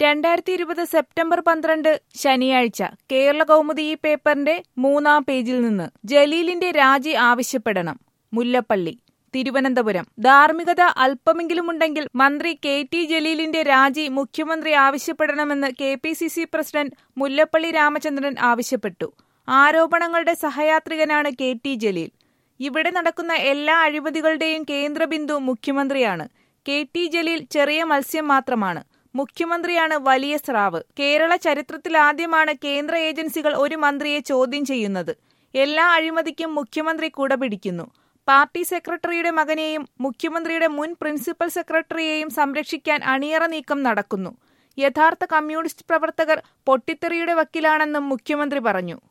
രണ്ടായിരത്തി ഇരുപത് സെപ്റ്റംബർ പന്ത്രണ്ട് ശനിയാഴ്ച കേരള കൗമുദി ഈ പേപ്പറിന്റെ മൂന്നാം പേജിൽ നിന്ന് ജലീലിന്റെ രാജി ആവശ്യപ്പെടണം മുല്ലപ്പള്ളി തിരുവനന്തപുരം ധാർമ്മികത അല്പമെങ്കിലുമുണ്ടെങ്കിൽ മന്ത്രി കെ ടി ജലീലിന്റെ രാജി മുഖ്യമന്ത്രി ആവശ്യപ്പെടണമെന്ന് K P C C president Mullappally Ramachandran ആവശ്യപ്പെട്ടു ആരോപണങ്ങളുടെ സഹയാത്രികനാണ് കെ ടി ജലീൽ ഇവിടെ നടക്കുന്ന എല്ലാ അഴിമതികളുടെയും കേന്ദ്രബിന്ദു മുഖ്യമന്ത്രിയാണ് കെ ടി ജലീൽ ചെറിയ മത്സ്യം മാത്രമാണ് മുഖ്യമന്ത്രിയാണ് വലിയ സ്രാവ് കേരള ചരിത്രത്തിലാദ്യമാണ് കേന്ദ്ര ഏജൻസികൾ ഒരു മന്ത്രിയെ ചോദ്യം ചെയ്യുന്നത് എല്ലാ അഴിമതിക്കും മുഖ്യമന്ത്രി കുടപിടിക്കുന്നു പാർട്ടി സെക്രട്ടറിയുടെ മകനെയും മുഖ്യമന്ത്രിയുടെ മുൻ പ്രിൻസിപ്പൽ സെക്രട്ടറിയെയും സംരക്ഷിക്കാൻ അണിയറ നീക്കം നടക്കുന്നു യഥാർത്ഥ കമ്മ്യൂണിസ്റ്റ് പ്രവർത്തകർ പൊട്ടിത്തെറിയുടെ വക്കിലാണെന്നും മുഖ്യമന്ത്രി പറഞ്ഞു